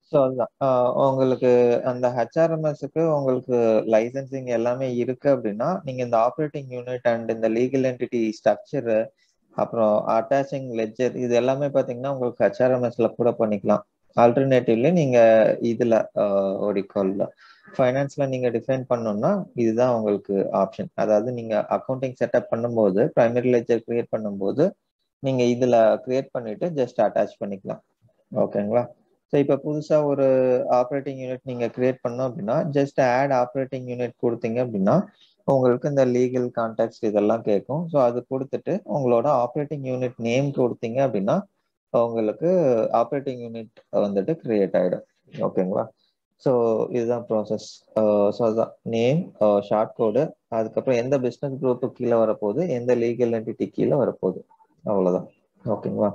so அதுதான் ஆஹ் உங்களுக்கு அந்த ஹெச்ஆர்எம்எஸ்க்கு உங்களுக்கு லைசன்சிங் எல்லாமே இருக்கு அப்படின்னா நீங்க இந்த ஆப்ரேட்டிங் யூனிட் அண்ட் இந்த லீகல் என்டிட்டி ஸ்ட்ரக்சர் அப்புறம் அட்டாச்சிங் லெஜர் இது எல்லாமே பாத்தீங்கன்னா உங்களுக்கு ஹெச்ஆர்எம்எஸ்ல கூட பண்ணிக்கலாம் ஆல்டர்னேட்டிவ்லி நீங்க இதுல ஓடிகால்ல ஃபைனான்ஸ்ல நீங்க டிஃபைன் பண்ணணும்னா இதுதான் உங்களுக்கு ஆப்ஷன் அதாவது நீங்க அக்கௌண்டிங் செட்டப் பண்ணும்போது பிரைமரி லெஜர் கிரியேட் பண்ணும்போது நீங்க இதுல கிரியேட் பண்ணிட்டு ஜஸ்ட் அட்டாச் பண்ணிக்கலாம் ஓகேங்களா ஸோ இப்போ புதுசாக ஒரு ஆப்ரேட்டிங் யூனிட் நீங்கள் கிரியேட் பண்ணோம் அப்படின்னா ஜஸ்ட் ஆட் ஆப்ரேட்டிங் யூனிட் கொடுத்தீங்க அப்படின்னா உங்களுக்கு இந்த லீகல் கான்டாக்ட்ஸ் இதெல்லாம் கேட்கும் ஸோ அது கொடுத்துட்டு உங்களோட ஆப்ரேட்டிங் யூனிட் நேம் கொடுத்தீங்க அப்படின்னா உங்களுக்கு ஆப்ரேட்டிங் யூனிட் வந்துட்டு கிரியேட் ஆகிடும் ஓகேங்களா ஸோ இதுதான் ப்ராசஸ் ஸோ அதுதான் நேம் ஷார்ட் கோடு அதுக்கப்புறம் எந்த பிஸ்னஸ் குரூப்பு கீழே வரப்போகுது எந்த லீகல் என்டிட்டி கீழே வரப்போகுது அவ்வளோதான் ஓகேங்களா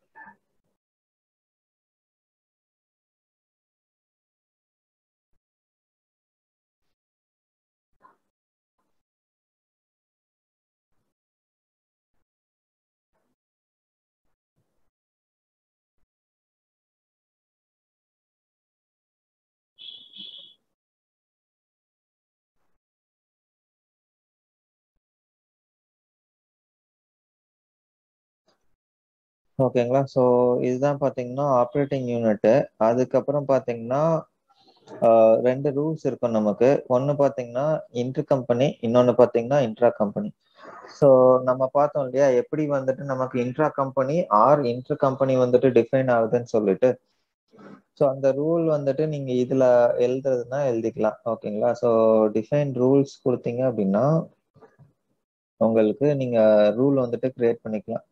ஓகேங்களா ஸோ இதுதான் பார்த்தீங்கன்னா ஆப்ரேட்டிங் யூனிட்டு அதுக்கப்புறம் பார்த்தீங்கன்னா ரெண்டு ரூல்ஸ் இருக்கும் நமக்கு ஒன்று பார்த்தீங்கன்னா இன்டர் கம்பெனி இன்னொன்று பார்த்தீங்கன்னா இன்ட்ரா கம்பெனி ஸோ நம்ம பார்த்தோம் இல்லையா எப்படி வந்துட்டு நமக்கு intra company or inter company வந்துட்டு டிஃபைன் ஆகுதுன்னு சொல்லிட்டு ஸோ அந்த ரூல் வந்துட்டு நீங்க இதுல எழுதுறதுன்னா எழுதிக்கலாம் ஓகேங்களா ஸோ டிஃபைன் ரூல்ஸ் கொடுத்தீங்க அப்படின்னா உங்களுக்கு நீங்க ரூல் வந்துட்டு கிரியேட் பண்ணிக்கலாம்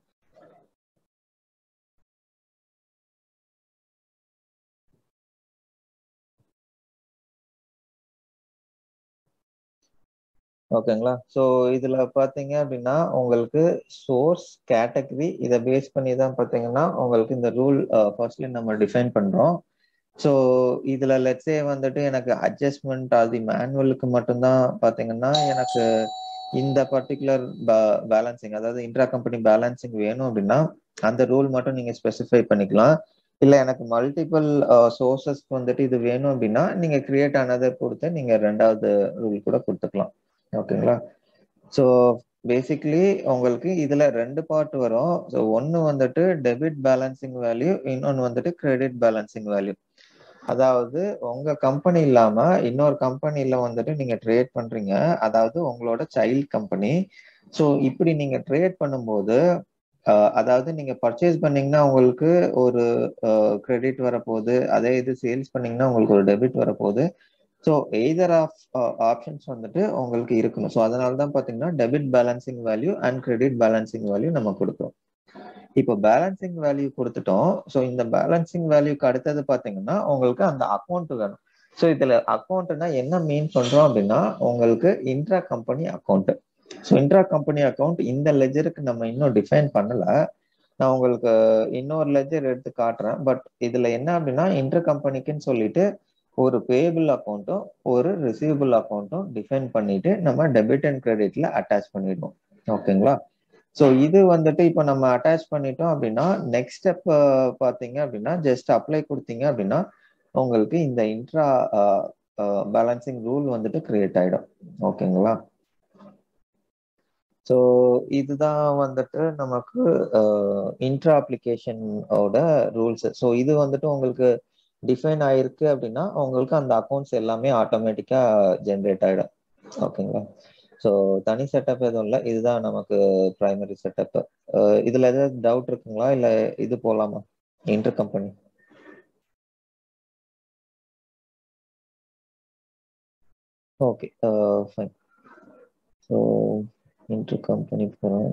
ஓகேங்களா ஸோ இதுல பாத்தீங்க அப்படின்னா உங்களுக்கு சோர்ஸ் கேட்டகரி இதை பேஸ் பண்ணி தான் பாத்தீங்கன்னா உங்களுக்கு இந்த ரூல் ஃபர்ஸ்ட்லி நம்ம டிஃபைன் பண்றோம் ஸோ இதுல லெட்ஸே வந்துட்டு எனக்கு அட்ஜஸ்ட்மெண்ட் அது மேனுவலுக்கு மட்டும்தான் பாத்தீங்கன்னா எனக்கு இந்த பர்டிகுலர் பேலன்சிங் அதாவது இன்ட்ரா கம்பெனி பேலன்சிங் வேணும் அப்படின்னா அந்த ரூல் மட்டும் நீங்க ஸ்பெசிஃபை பண்ணிக்கலாம் இல்ல எனக்கு மல்டிபிள் சோர்சஸ்க்கு வந்துட்டு இது வேணும் அப்படின்னா நீங்க கிரியேட் ஆனதை கொடுத்து நீங்க ரெண்டாவது ரூல் கூட கொடுத்துக்கலாம் ஓகேங்களா ஸோ பேசிக்லி உங்களுக்கு இதுல ரெண்டு பார்ட் வரும் ஸோ ஒன்னு வந்துட்டு டெபிட் பேலன்சிங் வேல்யூ இன்னொன்னு வந்துட்டு கிரெடிட் பேலன்சிங் வேல்யூ அதாவது உங்க கம்பெனி இல்லாம இன்னொரு கம்பெனில வந்துட்டு நீங்க ட்ரேட் பண்றீங்க அதாவது உங்களோட சைல்ட் கம்பெனி ஸோ இப்படி நீங்க ட்ரேட் பண்ணும்போது அதாவது நீங்க பர்ச்சேஸ் பண்ணீங்கன்னா உங்களுக்கு ஒரு கிரெடிட் வரப்போகுது அதே இது சேல்ஸ் பண்ணீங்கன்னா உங்களுக்கு ஒரு டெபிட் வரப்போகுது ஸோ எய்தர் ஆஃப் ஆப்ஷன்ஸ் வந்துட்டு உங்களுக்கு இருக்கணும் ஸோ அதனால தான் பார்த்தீங்கன்னா debit balancing value and credit balancing value நம்ம கொடுக்குறோம் இப்போ பேலன்சிங் வேல்யூ கொடுத்துட்டோம் ஸோ இந்த பேலன்சிங் வேல்யூக்கு அடுத்தது பார்த்தீங்கன்னா உங்களுக்கு அந்த அக்கௌண்ட் வேணும் ஸோ இதில் அக்கௌண்ட்னா என்ன மீன் பண்ணுறோம் அப்படின்னா உங்களுக்கு intra company account so intra company account இந்த லெஜருக்கு நம்ம இன்னும் டிஃபைன் பண்ணல நான் உங்களுக்கு இன்னொரு லெஜர் எடுத்து காட்டுறேன் பட் இதுல என்ன அப்படின்னா இன்டர் கம்பெனிக்குன்னு சொல்லிட்டு ஒரு பேபிள் அக்கௌண்ட்டும் ஒரு ரிசீவபிள் அக்கௌண்ட்டும் டிஃபைன் பண்ணிட்டு நம்ம டெபிட் அண்ட் கிரெடிட்ல அட்டாச் பண்ணிடுவோம் ஓகேங்களா ஸோ இது வந்துட்டு இப்போ நம்ம அட்டாச் பண்ணிட்டோம் அப்படின்னா நெக்ஸ்ட் ஸ்டெப் பார்த்தீங்க அப்படின்னா ஜஸ்ட் அப்ளை கொடுத்தீங்க அப்படின்னா உங்களுக்கு இந்த இன்ட்ரா பேலன்சிங் ரூல் வந்துட்டு கிரியேட் ஆயிடும் ஓகேங்களா ஸோ இதுதான் வந்துட்டு நமக்கு இன்ட்ரா அப்ளிகேஷனோட ரூல்ஸ் ஸோ இது வந்துட்டு உங்களுக்கு டிஃபைன் ஆயிருக்கு அப்படின்னா உங்களுக்கு அந்த அக்கௌண்ட்ஸ் எல்லாமே ஆட்டோமேட்டிக்கா ஜென்ரேட் ஆயிடும் ஓகேங்களா ஸோ தனி செட்டப் எதுவும் இல்லை இதுதான் நமக்கு ப்ரைமரி செட்டப் இதுல ஏதாவது டவுட் இருக்குங்களா இல்லை இது போகலாமா inter company okay fine so inter company போகிறோம்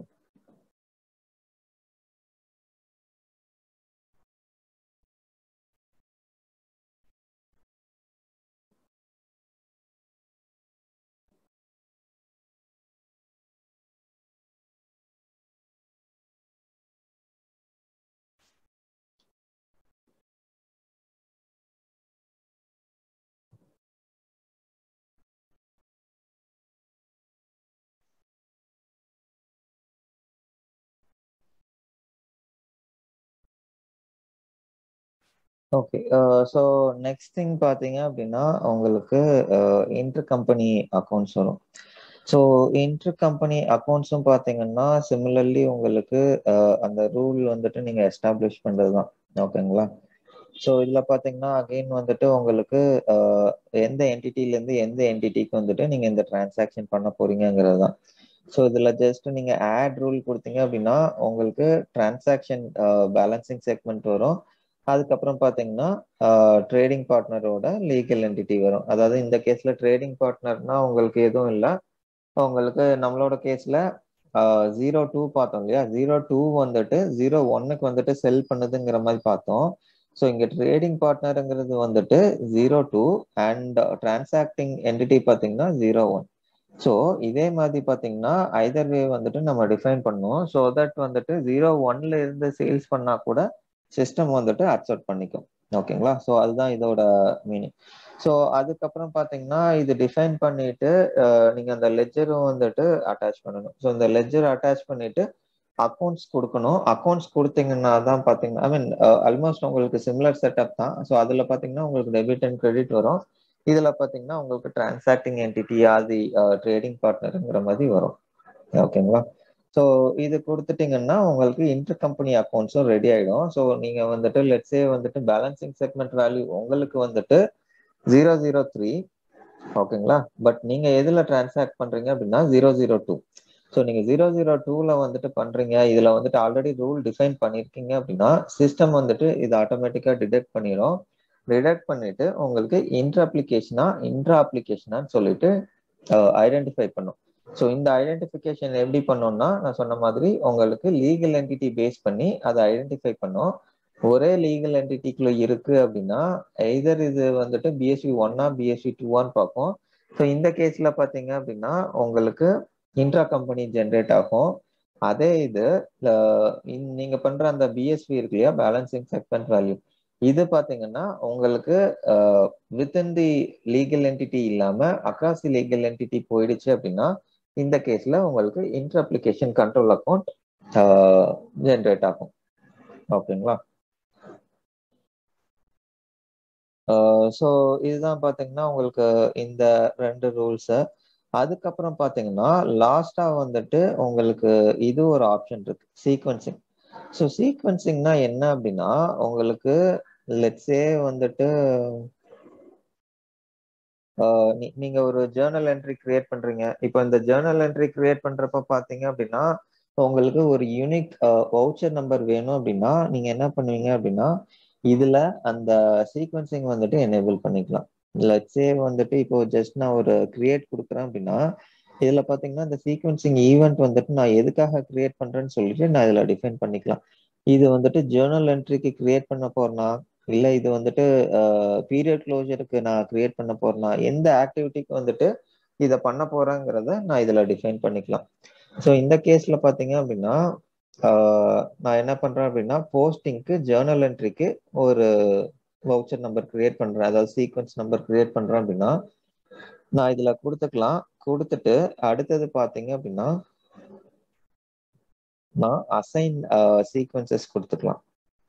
ஓகே ஸோ நெக்ஸ்ட் திங் பார்த்தீங்க அப்படின்னா உங்களுக்கு இன்டர் கம்பெனி அக்கௌண்ட்ஸ் வரும் ஸோ இன்டர் கம்பெனி அக்கௌண்ட்ஸும் பார்த்தீங்கன்னா சிமிலர்லி உங்களுக்கு அந்த ரூல் வந்துட்டு நீங்கள் எஸ்டாப்ளிஷ் பண்ணுறது தான் ஓகேங்களா ஸோ இதில் பார்த்தீங்கன்னா அகெயின் வந்துட்டு உங்களுக்கு எந்த என்டிட்டிலேருந்து எந்த என்டிட்டிக்கு வந்துட்டு நீங்கள் இந்த டிரான்சாக்ஷன் பண்ண போறீங்கிறது தான் ஸோ இதில் ஜஸ்ட் நீங்கள் ஆட் ரூல் கொடுத்தீங்க அப்படின்னா உங்களுக்கு டிரான்சாக்ஷன் பேலன்சிங் செக்மெண்ட் வரும் அதுக்கப்புறம் பார்த்தீங்கன்னா ட்ரேடிங் பார்ட்னரோட லீகல் என்டிட்டி வரும் அதாவது இந்த கேஸ்ல ட்ரேடிங் பார்ட்னர்னா உங்களுக்கு எதுவும் இல்லை உங்களுக்கு நம்மளோட கேஸ்ல ஜீரோ டூ பார்த்தோம் இல்லையா ஜீரோ டூ வந்துட்டு ஜீரோ ஒன்னுக்கு வந்துட்டு செல் பண்ணுதுங்கிற மாதிரி பார்த்தோம் ஸோ இங்க ட்ரேடிங் பார்ட்னருங்கிறது வந்துட்டு zero two and transacting entity பார்த்தீங்கன்னா ஜீரோ ஒன் ஸோ இதே மாதிரி பார்த்தீங்கன்னா ஐதர் வே வந்துட்டு நம்ம டிஃபைன் பண்ணுவோம் ஸோ தட் வந்துட்டு ஜீரோ ஒன்ல இருந்து சேல்ஸ் பண்ணா கூட சிஸ்டம் வந்துட்டு அக்செப்ட் பண்ணிக்கும் ஓகேங்களா ஸோ அதுதான் இதோட மீனிங் ஸோ அதுக்கப்புறம் பார்த்தீங்கன்னா இது டிஃபைன் பண்ணிட்டு நீங்க அந்த லெஜரும் வந்துட்டு அட்டாச் பண்ணணும் ஸோ இந்த லெஜர் அட்டாச் பண்ணிட்டு அக்கௌண்ட்ஸ் கொடுக்கணும் அக்கௌண்ட்ஸ் கொடுத்தீங்கன்னா தான் பார்த்தீங்கன்னா ஐ மீன் ஆல்மோஸ்ட் உங்களுக்கு சிமிலர் செட்டப் தான் ஸோ அதில் பார்த்தீங்கன்னா உங்களுக்கு டெபிட் அண்ட் கிரெடிட் வரும் இதில் பார்த்தீங்கன்னா உங்களுக்கு டிரான்சாக்டிங் என்டிட்டி ஆதி ட்ரேடிங் பார்ட்னருங்கிற மாதிரி வரும் ஓகேங்களா ஸோ இது கொடுத்துட்டீங்கன்னா உங்களுக்கு இன்டர் கம்பெனி அக்கௌண்ட்ஸும் ரெடி ஆயிடும் ஸோ நீங்க வந்துட்டு லெட்ஸே வந்துட்டு பேலன்சிங் செக்மெண்ட் வேல்யூ உங்களுக்கு வந்துட்டு ஜீரோ ஜீரோ த்ரீ ஓகேங்களா பட் நீங்க எதுல டிரான்சாக்ட் பண்றீங்க அப்படின்னா ஜீரோ ஜீரோ டூ ஸோ நீங்க ஜீரோ ஜீரோ டூல வந்துட்டு பண்றீங்க இதுல வந்துட்டு ஆல்ரெடி ரூல் டிஃபைன் பண்ணிருக்கீங்க அப்படின்னா சிஸ்டம் வந்துட்டு இது ஆட்டோமேட்டிக்கா டிடெக்ட் பண்ணிடும் டிடெக்ட் பண்ணிட்டு உங்களுக்கு இன்ட்ரா அப்ளிகேஷனா இன்ட்ரா அப்ளிகேஷனான்னு சொல்லிட்டு ஐடென்டிஃபை பண்ணும் ஸோ இந்த ஐடென்டிஃபிகேஷன் எப்படி பண்ணோம்னா நான் சொன்ன மாதிரி உங்களுக்கு லீகல் என்டிட்டி பேஸ் பண்ணி அதை ஐடென்டிஃபை பண்ணோம் ஒரே லீகல் என்டிட்டிக்குள்ள இருக்கு அப்படின்னா எய்தர் இது வந்துட்டு பிஎஸ்சி ஒன்னா பிஎஸ்சி டூவான்னு பார்ப்போம் ஸோ இந்த கேஸ்ல பாத்தீங்க அப்படின்னா உங்களுக்கு இன்ட்ரா கம்பெனி ஜென்ரேட் ஆகும் அதே இது நீங்க பண்ற அந்த பிஎஸ்வி இருக்கு இல்லையா பேலன்சிங் செக்மெண்ட் வேல்யூ இது பாத்தீங்கன்னா உங்களுக்கு வித்தின் தி லீகல் என்டிட்டி இல்லாம அக்ராஸ் தி லீகல் என்டிட்டி போயிடுச்சு அப்படின்னா இந்த கேஸ்ல உங்களுக்கு inter application control account generate ஆகும் ஓகேங்களா ஸோ இதுதான் பார்த்தீங்கன்னா உங்களுக்கு இந்த ரெண்டு ரூல்ஸு அதுக்கப்புறம் பார்த்தீங்கன்னா லாஸ்டா வந்துட்டு உங்களுக்கு இது ஒரு ஆப்ஷன் இருக்கு சீக்வன்சிங் ஸோ சீக்வன்சிங்னா என்ன அப்படின்னா உங்களுக்கு லெட்ஸே வந்துட்டு நீங்க ஒரு ஜேர்னல் என்ட்ரி கிரியேட் பண்றீங்க இப்போ இந்த ஜேர்னல் என்ட்ரி கிரியேட் பண்றப்ப பாத்தீங்க அப்படின்னா உங்களுக்கு ஒரு யூனிக் வவுச்சர் நம்பர் வேணும் அப்படின்னா நீங்க என்ன பண்ணுவீங்க அப்படின்னா இதுல அந்த சீக்வன்சிங் வந்துட்டு எனேபிள் பண்ணிக்கலாம் லெட்ஸே வந்துட்டு இப்போ ஜஸ்ட் நான் ஒரு கிரியேட் கொடுக்குறேன் அப்படின்னா இதுல பாத்தீங்கன்னா இந்த சீக்வன்சிங் ஈவெண்ட் வந்துட்டு நான் எதுக்காக கிரியேட் பண்றேன்னு சொல்லிட்டு நான் இதுல டிஃபைன் பண்ணிக்கலாம் இது வந்துட்டு ஜேர்னல் என்ட்ரிக்கு கிரியேட் பண்ண போறேன்னா இல்ல இது வந்துட்டு பீரியட் க்ளோஜருக்கு நான் கிரியேட் பண்ண போறேன்னா எந்த ஆக்டிவிட்டிக்கு வந்துட்டு இதை பண்ண போறேங்கிறத நான் இதுல டிஃபைன் பண்ணிக்கலாம் ஸோ இந்த கேஸ்ல பாத்தீங்க அப்படின்னா நான் என்ன பண்றேன் அப்படின்னா போஸ்டிங்க்கு ஜேர்னல் என்ட்ரிக்கு ஒரு வவுச்சர் நம்பர் கிரியேட் பண்றேன் அதாவது சீக்வன்ஸ் நம்பர் கிரியேட் பண்றேன் அப்படின்னா நான் இதுல கொடுத்துக்கலாம் கொடுத்துட்டு அடுத்தது பாத்தீங்க அப்படின்னா நான் அசைன் சீக்வன்சஸ் கொடுத்துக்கலாம்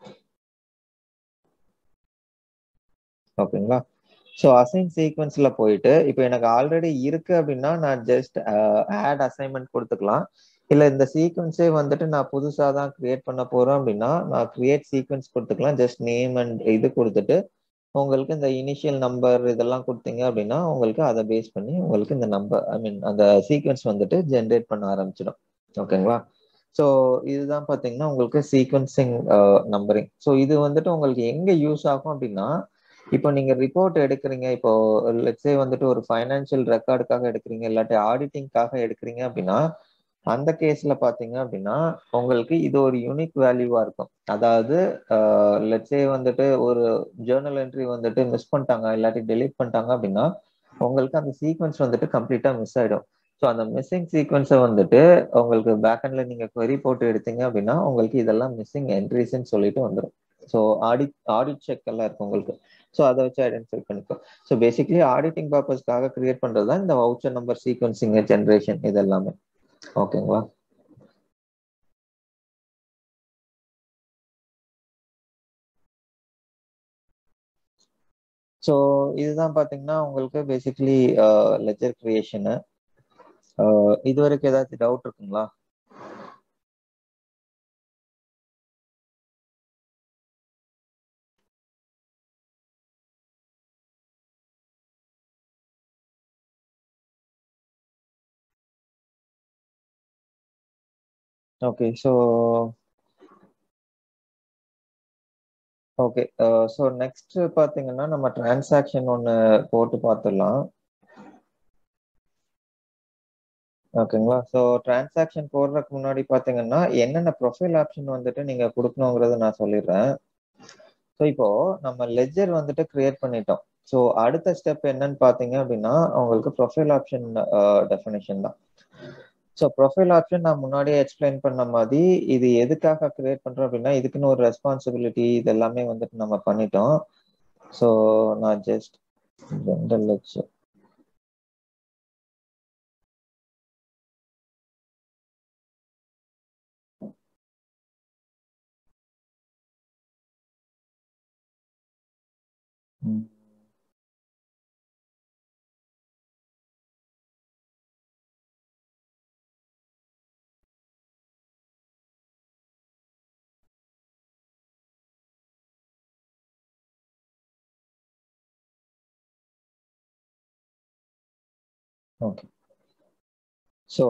ஓகேங்களா ஸோ அசைன் சீக்வன்ஸ்ல போயிட்டு இப்போ எனக்கு ஆல்ரெடி இருக்கு அப்படின்னா நான் ஜஸ்ட் ஆட் அசைன்மெண்ட் கொடுத்துக்கலாம் இல்ல இந்த சீக்வன்ஸே வந்துட்டு நான் புதுசா தான் கிரியேட் பண்ண போறேன் அப்படின்னா நான் கிரியேட் சீக்வன்ஸ் கொடுத்துக்கலாம் ஜஸ்ட் நேம் அண்ட் இது கொடுத்துட்டு உங்களுக்கு இந்த இனிஷியல் நம்பர் இதெல்லாம் கொடுத்தீங்க அப்படின்னா உங்களுக்கு அதை பேஸ் பண்ணி உங்களுக்கு இந்த நம்பர் ஐ மீன் அந்த சீக்வன்ஸ் வந்துட்டு ஜென்ரேட் பண்ண ஆரம்பிச்சிடும் ஓகேங்களா ஸோ இதுதான் பார்த்தீங்கன்னா உங்களுக்கு சீக்வன்சிங் நம்பரிங் ஸோ இது வந்துட்டு உங்களுக்கு எங்க யூஸ் ஆகும் அப்படின்னா இப்போ நீங்க ரிப்போர்ட் எடுக்கிறீங்க இப்போ லெட்ஸே வந்துட்டு ஒரு ஃபைனான்சியல் ரெக்கார்டுக்காக எடுக்கிறீங்க இல்லாட்டி ஆடிட்டிங்காக எடுக்கிறீங்க அப்படின்னா அந்த கேஸ்ல பாத்தீங்க அப்படின்னா உங்களுக்கு இது ஒரு யூனிக் வேல்யூவா இருக்கும் அதாவது லெட்ஸே வந்துட்டு ஒரு ஜேர்னல் என்ட்ரி வந்துட்டு மிஸ் பண்ணிட்டாங்க இல்லாட்டி டெலீட் பண்ணிட்டாங்க அப்படின்னா உங்களுக்கு அந்த சீக்வன்ஸ் வந்துட்டு கம்ப்ளீட்டா மிஸ் ஆயிடும் ஸோ அந்த மிஸ்ஸிங் சீக்வன்ஸை வந்துட்டு உங்களுக்கு பேக்ஹண்ட்ல நீங்க query போட்டு எடுத்தீங்க அப்படின்னா உங்களுக்கு இதெல்லாம் மிஸ்ஸிங் என்ட்ரிஸ்ன்னு சொல்லிட்டு வந்துடும் ஸோ ஆடிட் ஆடிட் செக் எல்லாம் இருக்கும் உங்களுக்கு ஸோ அதை வச்சு ஐடென்டிஃபை பண்ணிக்கோ ஸோ பேசிக்லி ஆடிட்டிங் பர்பஸ்க்காக கிரியேட் பண்றது தான் இந்த வவுச்சர் நம்பர் சீக்வன்சிங் ஜென்ரேஷன் இது எல்லாமே ஓகேங்களா ஸோ இதுதான் பார்த்தீங்கன்னா உங்களுக்கு பேசிக்கலி லெஜர் கிரியேஷனு இது வரைக்கும் ஏதாச்சும் டவுட் இருக்குங்களா okay so okay so next பார்த்தீங்கன்னா நம்ம டிரான்சாக்ஷன் ஒன்று போட்டு பார்த்துடலாம் ஓகேங்களா ஸோ டிரான்சாக்ஷன் போடுறதுக்கு முன்னாடி பார்த்தீங்கன்னா என்னென்ன ப்ரொஃபைல் ஆப்ஷன் வந்துட்டு நீங்கள் கொடுக்கணுங்கிறத நான் சொல்லிடுறேன் ஸோ இப்போ நம்ம லெஜர் வந்துட்டு கிரியேட் பண்ணிட்டோம் ஸோ அடுத்த ஸ்டெப் என்னன்னு பார்த்தீங்க அப்படின்னா உங்களுக்கு ப்ரொஃபைல் ஆப்ஷன் டெஃபினேஷன் தான் ஸோ ப்ரொஃபைல் ஆப்ஷன் நான் முன்னாடியே எக்ஸ்பிளைன் பண்ண மாதிரி இது எதுக்காக கிரியேட் பண்றோம் அப்படின்னா இதுக்குன்னு ஒரு ரெஸ்பான்சிபிலிட்டி இது எல்லாமே வந்துட்டு நம்ம பண்ணிட்டோம் ஸோ நான் just general lecture okay so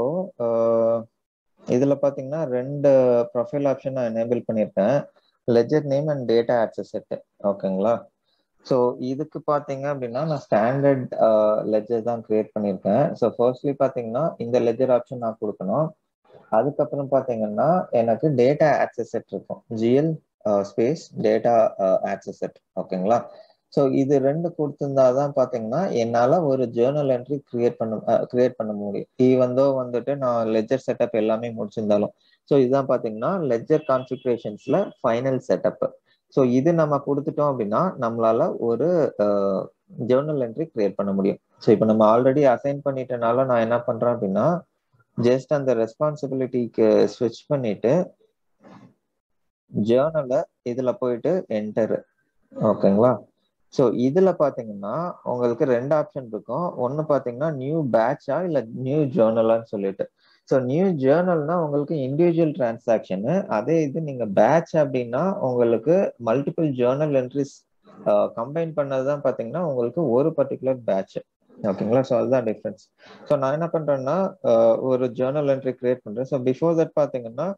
இதில் பார்த்தீங்கன்னா ரெண்டு ப்ரொஃபைல் ஆப்ஷன் நான் எனேபிள் பண்ணியிருக்கேன் ledger name and data access set ஓகேங்களா ஸோ இதுக்கு பார்த்தீங்க அப்படின்னா நான் ஸ்டாண்டர்ட் லெஜர் தான் கிரியேட் பண்ணியிருக்கேன் ஸோ ஃபர்ஸ்ட்லி பார்த்தீங்கன்னா இந்த லெஜர் ஆப்ஷன் நான் கொடுக்கணும் அதுக்கப்புறம் பார்த்தீங்கன்னா எனக்கு டேட்டா ஆக்சஸ் செட் இருக்கும் GL space data access set ஓகேங்களா ஸோ இது ரெண்டு கொடுத்துருந்தா தான் பார்த்தீங்கன்னா என்னால் ஒரு ஜேர்னல் என்ட்ரி கிரியேட் பண்ண கிரியேட் பண்ண முடியும் ஈவந்தோ வந்துட்டு நான் லெஜர் செட்டப் எல்லாமே முடிச்சிருந்தாலும் ஸோ இதுதான் பார்த்தீங்கன்னா லெஜர் கான்ஃபிகரேஷன்ஸில் ஃபைனல் செட்டப் ஸோ இது நம்ம கொடுத்துட்டோம் அப்படின்னா நம்மளால ஒரு ஜேர்னல் என்ட்ரி கிரியேட் பண்ண முடியும் ஸோ இப்போ நம்ம ஆல்ரெடி அசைன் பண்ணிட்டனால நான் என்ன பண்ணுறேன் அப்படின்னா ஜஸ்ட் அந்த ரெஸ்பான்சிபிலிட்டிக்கு ஸ்விட்ச் பண்ணிட்டு ஜேர்னலை இதில் போயிட்டு என்டர் ஓகேங்களா ஸோ இதுல பாத்தீங்கன்னா உங்களுக்கு ரெண்டு ஆப்ஷன் இருக்கும் ஒன்னு பாத்தீங்கன்னா நியூ பேட்சா இல்ல நியூ ஜேர்னலான்னு சொல்லிட்டு ஸோ நியூ ஜேர்னல்னா உங்களுக்கு இண்டிவிஜுவல் டிரான்சாக்ஷனு அதே இது நீங்க பேட்ச் அப்படின்னா உங்களுக்கு மல்டிபிள் ஜேர்னல் என்ட்ரிஸ் கம்பைன் பண்ணதுதான் பாத்தீங்கன்னா உங்களுக்கு ஒரு பர்டிகுலர் பேட்ச் ஓகேங்களா ஸோ அதுதான் டிஃப்ரென்ஸ் ஸோ நான் என்ன பண்றேன்னா ஒரு ஜேர்னல் என்ட்ரி கிரியேட் பண்றேன் ஸோ பிஃபோர் தட் பாத்தீங்கன்னா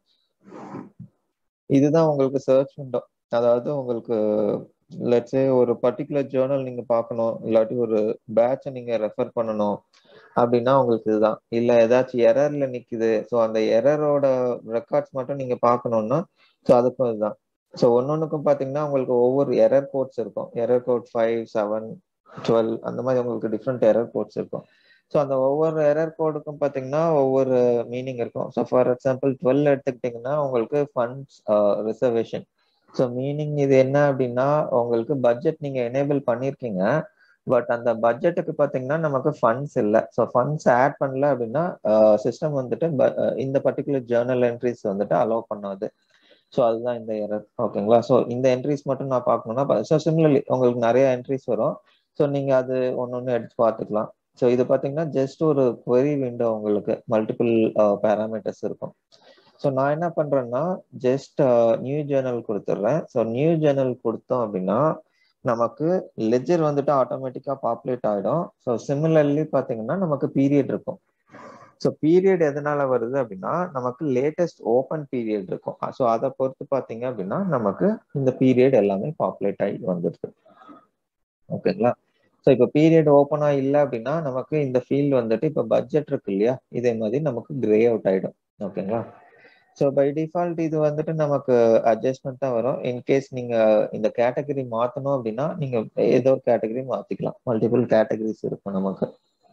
இதுதான் உங்களுக்கு சர்ச் விண்டோ அதாவது உங்களுக்கு லெட்ஸே ஒரு பர்டிகுலர் ஜேர்னல் நீங்க பார்க்கணும் இல்லாட்டி ஒரு பேட்சை நீங்க ரெஃபர் பண்ணணும் அப்படின்னா உங்களுக்கு இதுதான் இல்ல ஏதாச்சும் எரர்ல நிக்குது ஸோ அந்த எரரோட ரெக்கார்ட்ஸ் மட்டும் நீங்க பார்க்கணும்னா ஸோ அதுக்கும் இதுதான் ஸோ ஒன்னொன்னுக்கும் பாத்தீங்கன்னா உங்களுக்கு ஒவ்வொரு எரர் கோட்ஸ் இருக்கும் error code five seven twelve அந்த மாதிரி உங்களுக்கு டிஃப்ரெண்ட் எரர் கோட்ஸ் இருக்கும் ஸோ அந்த ஒவ்வொரு எரர் கோடுக்கும் பார்த்தீங்கன்னா ஒவ்வொரு மீனிங் இருக்கும் ஸோ ஃபார் எக்ஸாம்பிள் டுவெல் எடுத்துக்கிட்டிங்கன்னா உங்களுக்கு ஃபண்ட்ஸ் ரிசர்வேஷன் ஸோ மீனிங் இது என்ன அப்படின்னா உங்களுக்கு பட்ஜெட் நீங்கள் எனேபிள் பண்ணியிருக்கீங்க பட் அந்த பட்ஜெட்டுக்கு பார்த்தீங்கன்னா நமக்கு ஃபண்ட்ஸ் இல்லை ஸோ ஃபண்ட்ஸ் ஆட் பண்ணல அப்படின்னா சிஸ்டம் வந்துட்டு இந்த பர்டிகுலர் ஜேர்னல் என்ட்ரிஸ் வந்துட்டு அலோவ் பண்ணாது ஸோ அதுதான் இந்த எரர் ஓகேங்களா ஸோ இந்த என்ட்ரிஸ் மட்டும் நான் பார்க்கணும்னா ஸோ சிமிலர்லி உங்களுக்கு நிறைய என்ட்ரிஸ் வரும் ஸோ நீங்கள் அது ஒன்று ஒன்று எடுத்து பார்த்துக்கலாம் ஸோ இது பார்த்தீங்கன்னா ஜஸ்ட் ஒரு query விண்டோ உங்களுக்கு மல்டிபிள் பேராமீட்டர்ஸ் இருக்கும் ஸோ நான் என்ன பண்றேன்னா ஜஸ்ட் நியூ ஜேர்னல் கொடுத்துட்றேன் ஸோ நியூ ஜேர்னல் கொடுத்தோம் அப்படின்னா நமக்கு லெஜர் வந்துட்டு ஆட்டோமேட்டிக்கா பாப்புலேட் ஆகிடும் ஸோ சிமிலர்லி பார்த்தீங்கன்னா நமக்கு பீரியட் இருக்கும் ஸோ பீரியட் எதனால வருது அப்படின்னா நமக்கு லேட்டஸ்ட் ஓப்பன் பீரியட் இருக்கும் ஸோ அதை பொறுத்து பார்த்தீங்க அப்படின்னா நமக்கு இந்த பீரியட் எல்லாமே பாப்புலேட் ஆகி வந்துடுது ஓகேங்களா ஸோ இப்போ பீரியட் ஓப்பனா இல்லை அப்படின்னா நமக்கு இந்த ஃபீல்டு வந்துட்டு இப்போ பட்ஜெட் இருக்கு இல்லையா இதே மாதிரி நமக்கு கிரே அவுட் ஆயிடும் ஓகேங்களா ஸோ பை டிஃபால்ட் இது வந்துட்டு நமக்கு அட்ஜஸ்ட்மெண்ட் தான் வரும் இன்கேஸ் நீங்க இந்த கேட்டகரி மாத்தணும் அப்படின்னா நீங்க ஏதோ ஒரு கேட்டகரி மாத்திக்கலாம் மல்டிபிள் கேட்டகரிஸ் இருக்கும் நமக்கு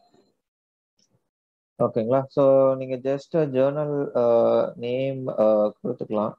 ஓகேங்களா ஸோ நீங்க ஜஸ்ட் ஜேர்னல் நேம் கொடுத்துக்கலாம்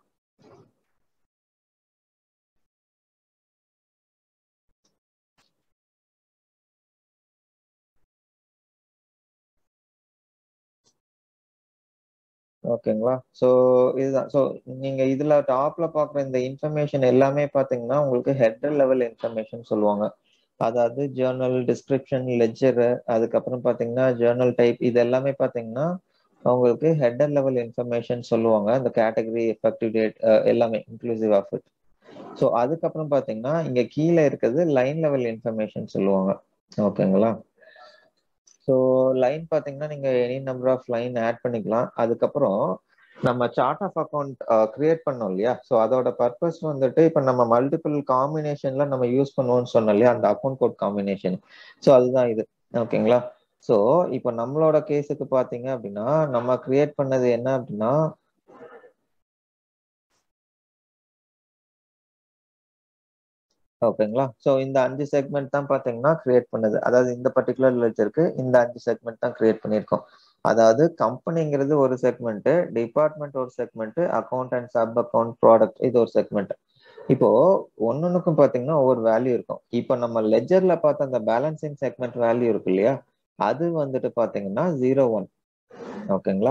ஓகேங்களா ஸோ இதுதான் ஸோ நீங்க இதுல டாப்ல பாக்குற இந்த இன்ஃபர்மேஷன் எல்லாமே பாத்தீங்கன்னா உங்களுக்கு ஹெட்டர் லெவல் இன்ஃபர்மேஷன் சொல்லுவாங்க அதாவது ஜேர்னல் டிஸ்கிரிப்ஷன் லெஜர் அதுக்கப்புறம் பாத்தீங்கன்னா ஜேர்னல் டைப் இது எல்லாமே பாத்தீங்கன்னா உங்களுக்கு ஹெட்டர் லெவல் இன்ஃபர்மேஷன் சொல்லுவாங்க இந்த கேட்டகரி எஃபெக்டிவ் டேட் எல்லாமே இன்க்ளூசிவ் ஆஃப் இட் ஸோ அதுக்கப்புறம் பாத்தீங்கன்னா இங்க கீழே இருக்கிறது லைன் லெவல் இன்ஃபர்மேஷன் சொல்லுவாங்க ஓகேங்களா ஸோ லைன் பாத்தீங்கன்னா நீங்க any number of line add பண்ணிக்கலாம் அதுக்கப்புறம் நம்ம சார்ட் ஆஃப் அக்கௌண்ட் கிரியேட் பண்ணோம் இல்லையா ஸோ அதோட பர்பஸ் வந்துட்டு இப்போ நம்ம மல்டிபிள் காம்பினேஷன்ல நம்ம யூஸ் பண்ணுவோம்னு சொன்னோம் இல்லையா அந்த அக்கௌண்ட் கோட் காம்பினேஷன் ஸோ அதுதான் இது ஓகேங்களா ஸோ இப்போ நம்மளோட கேஸுக்கு பார்த்தீங்க அப்படின்னா நம்ம கிரியேட் பண்ணது என்ன அப்படின்னா ஓகேங்களா ஸோ இந்த அஞ்சு செக்மெண்ட் தான் பார்த்தீங்கன்னா கிரியேட் பண்ணது அதாவது இந்த பர்டிகுலர் லெஜருக்கு இந்த அஞ்சு செக்மெண்ட் தான் கிரியேட் பண்ணியிருக்கோம் அதாவது கம்பெனிங்கிறது ஒரு செக்மெண்ட் டிபார்ட்மெண்ட் ஒரு segment account and sub account product இது ஒரு செக்மெண்ட் இப்போ ஒன்னொன்னுக்கும் பாத்தீங்கன்னா ஒவ்வொரு வேல்யூ இருக்கும் இப்போ நம்ம லெஜர்ல பார்த்த அந்த பேலன்சிங் செக்மெண்ட் வேல்யூ இருக்கு இல்லையா அது வந்துட்டு பாத்தீங்கன்னா ஜீரோ ஒன் ஓகேங்களா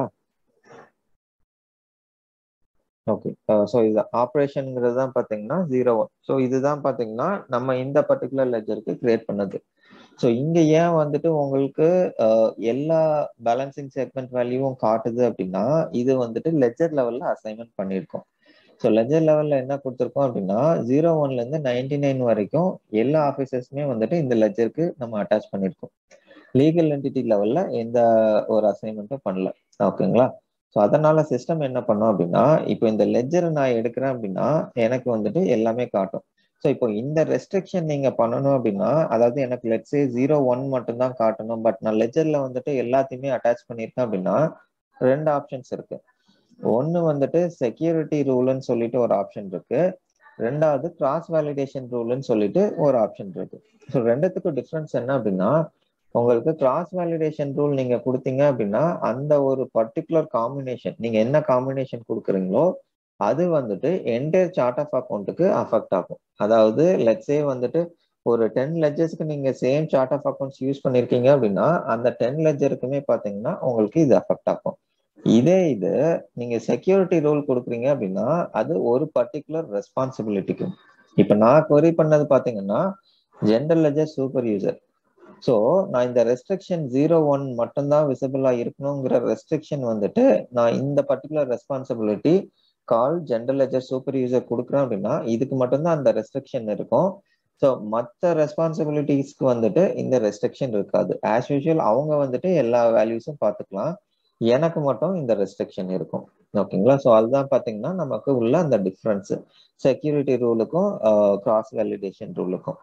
ஓகே ஸோ இது ஆப்ரேஷனுங்கிறது தான் பார்த்தீங்கன்னா ஜீரோ ஒன் ஸோ இதுதான் பார்த்தீங்கன்னா நம்ம இந்த பர்டிகுலர் லெஜருக்கு கிரியேட் பண்ணது ஸோ இங்க ஏன் வந்துட்டு உங்களுக்கு எல்லா பேலன்சிங் செக்மெண்ட் வேல்யூவும் காட்டுது அப்படின்னா இது வந்துட்டு லெஜர் லெவல்ல அசைன்மெண்ட் பண்ணியிருக்கோம் ஸோ லெஜர் லெவல்ல என்ன கொடுத்துருக்கோம் அப்படின்னா ஜீரோ ஒன்ல இருந்து நைன்டி நைன் வரைக்கும் எல்லா ஆஃபீஸர்ஸுமே வந்துட்டு இந்த லெஜருக்கு நம்ம அட்டாச் பண்ணியிருக்கோம் லீகல் என்டிட்டி லெவல்ல எந்த ஒரு அசைன்மெண்ட்டும் பண்ணல ஓகேங்களா ஸோ அதனால சிஸ்டம் என்ன பண்ணோம் அப்படின்னா இப்போ இந்த லெஜரை நான் எடுக்கிறேன் அப்படின்னா எனக்கு வந்துட்டு எல்லாமே காட்டும் ஸோ இப்போ இந்த ரெஸ்ட்ரிக்ஷன் நீங்க பண்ணணும் அப்படின்னா அதாவது எனக்கு லெட்ஸே ஜீரோ ஒன் மட்டும் தான் காட்டணும் பட் நான் லெஜர்ல வந்துட்டு எல்லாத்தையுமே அட்டாச் பண்ணியிருக்கேன் அப்படின்னா ரெண்டு ஆப்ஷன்ஸ் இருக்கு ஒன்னு வந்துட்டு செக்யூரிட்டி ரூல்னு சொல்லிட்டு ஒரு ஆப்ஷன் இருக்கு ரெண்டாவது கிராஸ் வேலிடேஷன் ரூல்னு சொல்லிட்டு ஒரு ஆப்ஷன் இருக்கு ஸோ ரெண்டுத்துக்கும் டிஃப்ரென்ஸ் என்ன அப்படின்னா உங்களுக்கு கிராஸ் வேலிடேஷன் ரூல் நீங்க கொடுத்தீங்க அப்படின்னா அந்த ஒரு பர்டிகுலர் காம்பினேஷன் நீங்க என்ன காம்பினேஷன் கொடுக்குறீங்களோ அது வந்துட்டு என்டையர் சார்ட் ஆஃப் அக்கௌண்ட்டுக்கு அஃபெக்ட் ஆகும் அதாவது லெட்ஸே வந்துட்டு ஒரு டென் லெஜர்ஸ்க்கு நீங்க same chart of accounts use பண்ணிருக்கீங்க அப்படின்னா அந்த டென் லெஜருக்குமே பாத்தீங்கன்னா உங்களுக்கு இது அஃபெக்ட் ஆகும் இதே இது நீங்க செக்யூரிட்டி ரூல் கொடுக்குறீங்க அப்படின்னா அது ஒரு பர்டிகுலர் ரெஸ்பான்சிபிலிட்டிக்கும் இப்ப நான் கொரி பண்ணது பாத்தீங்கன்னா general ledger super user so நான் இந்த ரெஸ்ட்ரிக்ஷன் ஜீரோ ஒன் மட்டும்தான் விசிபிளா இருக்கணுங்கிற ரெஸ்ட்ரிக்ஷன் வந்துட்டு நான் இந்த particular responsibility call general ledger super user கொடுக்குறேன் அப்படின்னா இதுக்கு மட்டும்தான் அந்த ரெஸ்ட்ரிக்ஷன் இருக்கும் ஸோ மற்ற ரெஸ்பான்சிபிலிட்டிஸ்க்கு வந்துட்டு இந்த ரெஸ்ட்ரிக்ஷன் இருக்காது ஆஸ் யூஷுவல் அவங்க வந்துட்டு எல்லா வேல்யூஸும் பார்த்துக்கலாம் எனக்கு மட்டும் இந்த ரெஸ்ட்ரிக்ஷன் இருக்கும் ஓகேங்களா ஸோ அதுதான் பார்த்தீங்கன்னா நமக்கு உள்ள அந்த டிஃப்ரென்ஸ் செக்யூரிட்டி ரூலுக்கும் கிராஸ் வேலிடேஷன் ரூலுக்கும்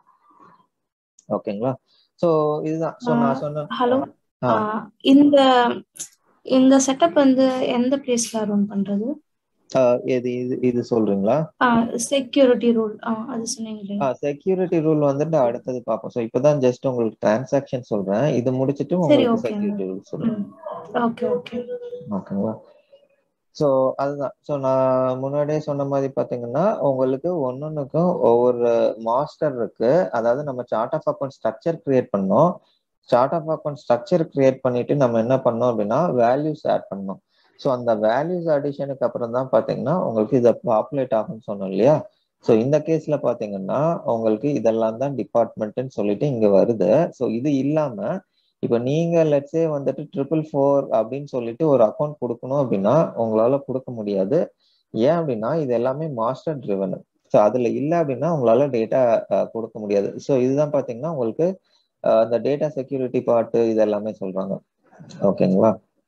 ஓகேங்களா ஸோ இதுதான் ஸோ நான் சொன்ன ஹலோ இந்த இந்த செட்டப் வந்து எந்த பிளேஸ்ல ரன் பண்றது எது இது இது சொல்றீங்களா செக்யூரிட்டி ரூல் அது சொன்னீங்க செக்யூரிட்டி ரூல் வந்துட்டு அடுத்தது பார்ப்போம் ஸோ இப்போதான் ஜஸ்ட் உங்களுக்கு டிரான்சாக்ஷன் சொல்றேன் இது முடிச்சிட்டு சரி உங்களுக்கு ஓகே செக்யூரிட்டி ரூல் சொல்றேன் ஓகே ஓகே ஓகேங்களா ஸோ அதுதான் ஸோ நான் முன்னாடியே சொன்ன மாதிரி பார்த்தீங்கன்னா உங்களுக்கு ஒன்னொன்னுக்கும் ஒவ்வொரு மாஸ்டர் இருக்கு அதாவது நம்ம chart of account structure create பண்ணோம் chart of account structure create பண்ணிட்டு நம்ம என்ன பண்ணோம் அப்படின்னா வேல்யூஸ் ஆட் பண்ணோம் ஸோ அந்த வேல்யூஸ் அடிஷனுக்கு அப்புறம் தான் பார்த்தீங்கன்னா உங்களுக்கு இதை பாப்புலேட் ஆகும்னு சொன்னோம் இல்லையா ஸோ இந்த கேஸ்ல பார்த்தீங்கன்னா உங்களுக்கு இதெல்லாம் தான் டிபார்ட்மெண்ட்னு சொல்லிட்டு இங்க வருது ஸோ இது இல்லாம இப்போ நீங்க லெட்ஸே வந்துட்டு ட்ரிபிள் ஃபோர் அப்படின்னு சொல்லிட்டு ஒரு அக்கௌண்ட் கொடுக்கணும் அப்படின்னா உங்களால கொடுக்க முடியாது ஏன் அப்படின்னா இது எல்லாமே மாஸ்டர் ட்ரிவன் ஸோ அதுல இல்லை அப்படின்னா உங்களால டேட்டா கொடுக்க முடியாது ஸோ இதுதான் பாத்தீங்கன்னா உங்களுக்கு அந்த டேட்டா செக்யூரிட்டி பார்ட்டு இது எல்லாமே சொல்றாங்க ஓகேங்களா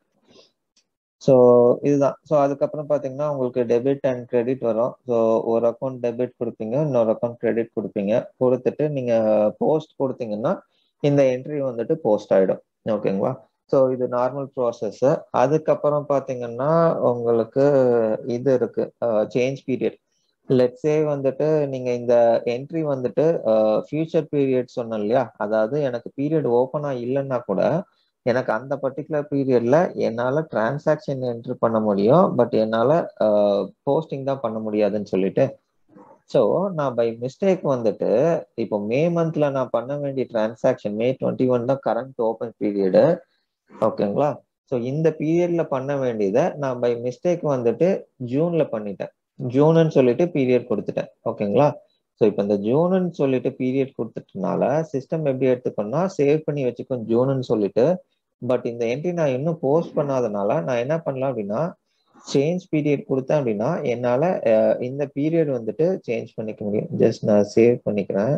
ஸோ இதுதான் ஸோ அதுக்கப்புறம் பார்த்தீங்கன்னா உங்களுக்கு டெபிட் அண்ட் கிரெடிட் வரும் ஸோ ஒரு அக்கௌண்ட் டெபிட் கொடுப்பீங்க இன்னொரு அக்கௌண்ட் கிரெடிட் கொடுப்பீங்க கொடுத்துட்டு நீங்கள் போஸ்ட் கொடுத்தீங்கன்னா இந்த என்ட்ரி வந்துட்டு போஸ்ட் ஆகிடும் ஓகேங்களா ஸோ இது நார்மல் ப்ராசஸ் அதுக்கப்புறம் பார்த்தீங்கன்னா உங்களுக்கு இது இருக்கு சேஞ்ச் பீரியட் லெட்ஸே வந்துட்டு நீங்க இந்த என்ட்ரி வந்துட்டு ஃபியூச்சர் பீரியட் சொன்னோம் இல்லையா அதாவது எனக்கு பீரியட் ஓப்பனா இல்லைன்னா கூட எனக்கு அந்த பர்டிகுலர் பீரியட்ல என்னால டிரான்சாக்ஷன் என்ட்ரி பண்ண முடியும் பட் என்னால போஸ்டிங் தான் பண்ண முடியாதுன்னு சொல்லிட்டு ஸோ நான் பை மிஸ்டேக் வந்துட்டு இப்போ மே மந்த்ல நான் பண்ண வேண்டிய டிரான்சாக்ஷன் மே டுவெண்ட்டி ஒன் தான் கரண்ட் ஓப்பன் பீரியடு ஓகேங்களா ஸோ இந்த பீரியட்ல பண்ண வேண்டியதை நான் பை மிஸ்டேக் வந்துட்டு ஜூன்ல பண்ணிட்டேன் ஜூன்னு சொல்லிட்டு பீரியட் கொடுத்துட்டேன் ஓகேங்களா ஸோ இப்போ இந்த ஜூனுன்னு சொல்லிட்டு பீரியட் கொடுத்துட்டனால சிஸ்டம் எப்படி எடுத்துக்கணும்னா சேவ் பண்ணி வச்சுக்கோ ஜூனுன்னு சொல்லிட்டு பட் இந்த என்ட்ரி நான் இன்னும் போஸ்ட் பண்ணாதனால நான் என்ன பண்ணலாம் அப்படின்னா சேஞ்ச் பீரியட் கொடுத்தேன் அப்படின்னா என்னால இந்த பீரியட் வந்துட்டு சேஞ்ச் பண்ணிக்க முடியும் ஜஸ்ட் நான் சேவ் பண்ணிக்கிறேன்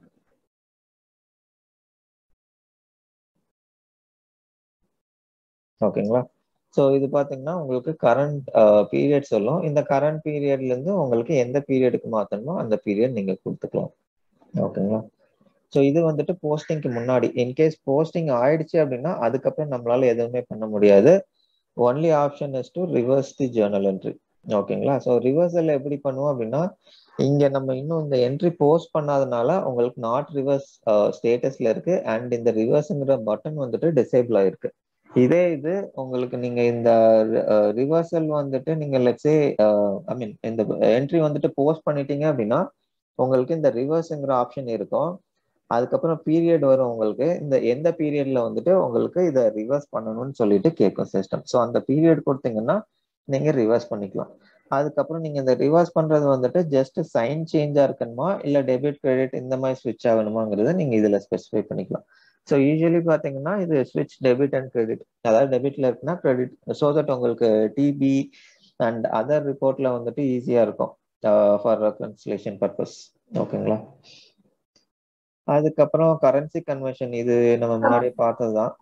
ஓகேங்களா ஸோ இது பார்த்தீங்கன்னா உங்களுக்கு கரண்ட் பீரியட் சொல்லும் இந்த கரண்ட் பீரியட்ல இருந்து உங்களுக்கு எந்த பீரியடுக்கு மாற்றணுமோ அந்த பீரியட் நீங்க கொடுத்துக்கலாம் ஓகேங்களா ஸோ இது வந்துட்டு போஸ்டிங்க்கு முன்னாடி இன்கேஸ் போஸ்டிங் ஆயிடுச்சு அப்படின்னா அதுக்கப்புறம் நம்மளால எதுவுமே பண்ண முடியாது only option is to reverse the journal entry ஓகேங்களா ஸோ ரிவர்சல் எப்படி பண்ணுவோம் அப்படின்னா இங்க நம்ம இன்னும் இந்த என்ட்ரி போஸ்ட் பண்ணாதனால உங்களுக்கு நாட் ரிவர்ஸ் ஸ்டேட்டஸ்ல இருக்கு அண்ட் இந்த ரிவர்ஸ்ங்கிற பட்டன் வந்துட்டு டிசேபிள் ஆயிருக்கு இதே இது உங்களுக்கு நீங்க இந்த ரிவர்சல் வந்துட்டு நீங்க லெட்ஸே ஐ மீன் இந்த என்ட்ரி வந்துட்டு போஸ்ட் பண்ணிட்டீங்க அப்படின்னா உங்களுக்கு இந்த ரிவர்ஸ்ங்கிற ஆப்ஷன் இருக்கும் அதுக்கப்புறம் பீரியட் வரும் உங்களுக்கு இந்த எந்த பீரியட்ல வந்துட்டு உங்களுக்கு இதை ரிவர்ஸ் பண்ணணும்னு சொல்லிட்டு கேட்கும் சிஸ்டம் ஸோ அந்த பீரியட் கொடுத்தீங்கன்னா நீங்க ரிவர்ஸ் பண்ணிக்கலாம் அதுக்கப்புறம் நீங்க இந்த ரிவர்ஸ் பண்றது வந்துட்டு ஜஸ்ட் சைன் சேஞ்சா இருக்கணுமா இல்ல டெபிட் கிரெடிட் இந்த மாதிரி ஸ்விட்ச் ஆகணுமாங்கிறத நீங்க இதுல ஸ்பெசிஃபை பண்ணிக்கலாம் ஸோ யூஸ்வலி பார்த்தீங்கன்னா இது ஸ்விட்ச் டெபிட் அண்ட் கிரெடிட் அதாவது டெபிட்ல இருக்குன்னா கிரெடிட் ஸோ தட் உங்களுக்கு டிபி அண்ட் அதர் ரிப்போர்ட்ல வந்துட்டு ஈஸியா இருக்கும் ஃபார் ரெக்கன்சிலேஷன் பர்பஸ் ஓகேங்களா அதுக்கப்புறம் கரன்சி கன்வர்ஷன் இது நம்ம முன்னாடியே பார்த்ததுதான்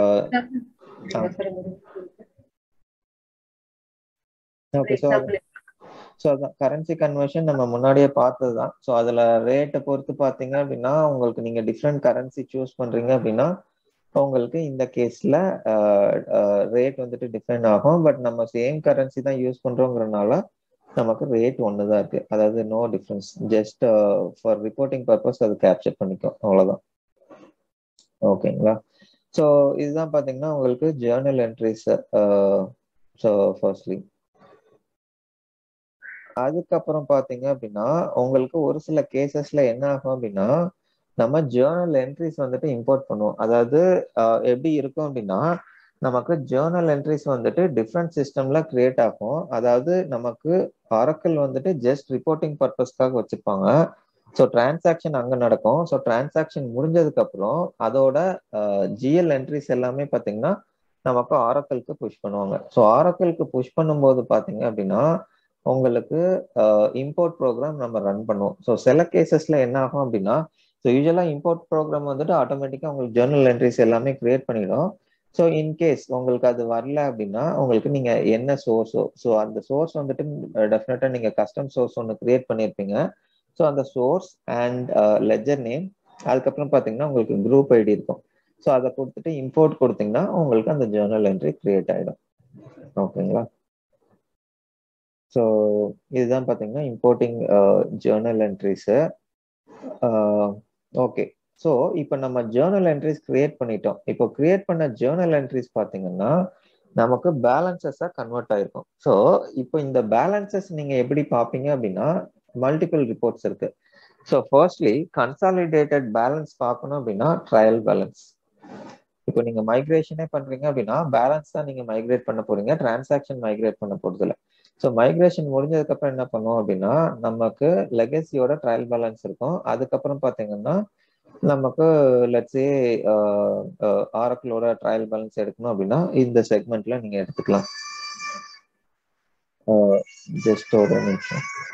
ஓகே ஸோ ஸோ அதான் கரன்சி கன்வர்ஷன் நம்ம முன்னாடியே பார்த்தது தான் ஸோ அதில் ரேட்டை பொறுத்து பார்த்தீங்க அப்படின்னா உங்களுக்கு நீங்கள் டிஃப்ரெண்ட் கரன்சி சூஸ் பண்ணுறீங்க அப்படின்னா உங்களுக்கு இந்த கேஸில் ரேட் வந்துட்டு டிஃப்ரெண்ட் ஆகும் பட் நம்ம சேம் கரன்சி தான் யூஸ் பண்ணுறோங்கிறனால நமக்கு ரேட் ஒன்று தான் இருக்கு அதாவது no difference just for reporting purpose அது கேப்சர் பண்ணிக்கும் அவ்வளோதான் ஓகேங்களா ஸோ இதுதான் பார்த்தீங்கன்னா உங்களுக்கு ஜேர்னல் என்ட்ரிஸ் ஸோ ஃபர்ஸ்ட்லி அதுக்கப்புறம் பாத்தீங்க அப்படின்னா உங்களுக்கு ஒரு சில கேசஸ்ல என்ன ஆகும் அப்படின்னா நம்ம ஜேர்னல் என்ட்ரிஸ் வந்துட்டு இம்போர்ட் பண்ணுவோம் அதாவது எப்படி இருக்கும் அப்படின்னா நமக்கு ஜேர்னல் என்ட்ரிஸ் வந்துட்டு டிஃப்ரெண்ட் சிஸ்டம்ல கிரியேட் ஆகும் அதாவது நமக்கு ஆரக்கல் வந்துட்டு ஜஸ்ட் ரிப்போர்ட்டிங் பர்பஸ்க்காக வச்சிருப்பாங்க ஸோ டிரான்சாக்ஷன் அங்கே நடக்கும் ஸோ டிரான்சாக்ஷன் முடிஞ்சதுக்கு அப்புறம் அதோட ஜிஎல் என்ட்ரிஸ் எல்லாமே பார்த்தீங்கன்னா நமக்கு ஆரக்கலுக்கு புஷ் பண்ணுவாங்க ஸோ ஆரக்கலுக்கு புஷ் பண்ணும்போது பார்த்தீங்க அப்படின்னா உங்களுக்கு இம்போர்ட் ப்ரோக்ராம் நம்ம ரன் பண்ணுவோம் ஸோ சில கேசஸ்ல என்ன ஆகும் அப்படின்னா ஸோ யூஸ்வலாக இம்போர்ட் ப்ரோக்ராம் வந்துட்டு ஆட்டோமேட்டிக்காக உங்களுக்கு ஜேர்னல் என்ட்ரிஸ் எல்லாமே கிரியேட் பண்ணிடும் ஸோ இன்கேஸ் உங்களுக்கு அது வரல அப்படின்னா உங்களுக்கு நீங்க என்ன சோர்ஸோ ஸோ அந்த சோர்ஸ் வந்துட்டு டெஃபினட்டா நீங்க கஸ்டம் சோர்ஸ் ஒன்று கிரியேட் பண்ணியிருப்பீங்க ஸோ அந்த சோர்ஸ் அண்ட் லெஜர் நேம் அதுக்கப்புறம் பார்த்தீங்கன்னா உங்களுக்கு குரூப் ஐடி இருக்கும் ஸோ அதை கொடுத்துட்டு இம்போர்ட் கொடுத்தீங்கன்னா உங்களுக்கு அந்த ஜேர்னல் என்ட்ரி கிரியேட் ஆகிடும் ஓகேங்களா ஸோ இதுதான் பார்த்தீங்கன்னா importing journal entries okay so இப்போ நம்ம ஜேர்னல் என்ட்ரிஸ் கிரியேட் பண்ணிட்டோம் இப்போ கிரியேட் பண்ண ஜேர்னல் என்ட்ரிஸ் பார்த்தீங்கன்னா நமக்கு பேலன்சஸாக கன்வெர்ட் ஆயிருக்கும் ஸோ இப்போ இந்த பேலன்சஸ் நீங்கள் எப்படி பார்ப்பீங்க அப்படின்னா மல்டிபிள் ரிப்போர்ட்ஸ் இருக்கு ஸோ ஃபர்ஸ்ட்லி கன்சாலிடேட்டட் பேலன்ஸ் பார்க்கணும் அப்படின்னா ட்ரையல் பேலன்ஸ் இப்போ நீங்க மைக்ரேஷனே பண்றீங்க அப்படின்னா பேலன்ஸ் தான் நீங்க மைக்ரேட் பண்ண போறீங்க டிரான்சாக்ஷன் மைக்ரேட் பண்ண போறது இல்லை ஸோ மைக்ரேஷன் முடிஞ்சதுக்கு அப்புறம் என்ன பண்ணுவோம் அப்படின்னா நமக்கு லெகசியோட ட்ரையல் பேலன்ஸ் இருக்கும் அதுக்கப்புறம் பாத்தீங்கன்னா நமக்கு லட்ஸே ஆரக்கிளோட ட்ரையல் பேலன்ஸ் எடுக்கணும் அப்படின்னா இந்த செக்மெண்ட்ல நீங்க எடுத்துக்கலாம் ஜஸ்ட் ஒரு நிமிஷம்